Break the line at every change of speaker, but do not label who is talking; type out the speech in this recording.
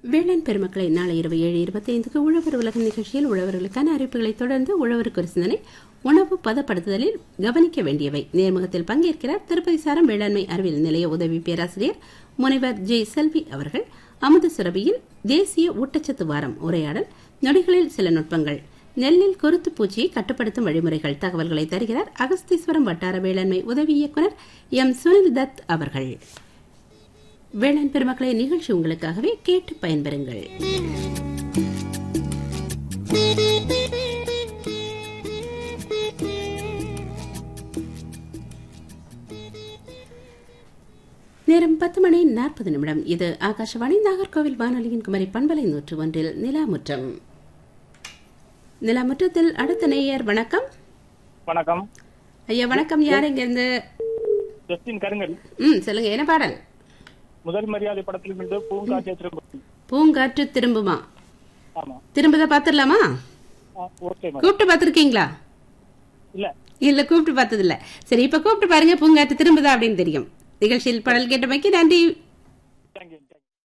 வேளாண் பெருமக்களை நாளை இரவு ஏழு இருபத்தி ஐந்துக்கு உழவர் உலகம் நிகழ்ச்சியில் உழவர்களுக்கான அறிவிப்புகளை தொடர்ந்து உழவருக்கு ஒரு சிந்தனை உணவு பதப்படுத்துதலில் கவனிக்க வேண்டியவை நேர்முகத்தில் பங்கேற்கிறார் திருப்பதி சாரம் வேளாண்மை அறிவியல் நிலைய உதவி பேராசிரியர் முனைவர் ஜே செல்வி அவர்கள் அமுத சுரபியில் தேசிய ஊட்டச்சத்து வாரம் உரையாடல் நொடிகளில் சில நுட்பங்கள் நெல்லில் குருத்து பூச்சியை கட்டுப்படுத்தும் வழிமுறைகள் தகவல்களை தருகிறார் அகஸ்தீஸ்வரம் வட்டார வேளாண்மை உதவி இயக்குநர் எம் சுனில் தத் அவர்கள் வேளாண் பெருமக்களை நிகழ்ச்சி உங்களுக்காகவே கேட்டு பயன்பெறுங்கள் நேரம் பத்து மணி நாற்பது நிமிடம் இது ஆகாஷவாணி நாகர்கோவில் வானொலியின் குமரி பண்பலை நூற்று ஒன்றில் நிலாமுற்றம் நிலாமுற்றத்தில் அடுத்த நேயர் வணக்கம்
வணக்கம்
ஐயா வணக்கம் யார் இங்க இருந்து
ஜஸ்டின் கருங்கல்
ம் சொல்லுங்க என்ன பாடல்
முதல் மரியாதை படத்தில் இருந்து பூங்காட்சி திரும்ப
பூங்காற்று திரும்புமா
ஆமா
திரும்பத பாத்துடலாமா
ஆ, ஓகே மேடம்
கூப்பிட்டு பார்த்திருக்கீங்களா
இல்ல
இல்ல கூப்பிட்டு பார்த்தது இல்ல சரி இப்ப கூப்பிட்டு பாருங்க பூங்காற்று திரும்புதா அப்படின்னு தெரியும் நிகழ்ச்சியில் பாடல் கேட்டமைக்கு நன்றி
தேங்க்யூ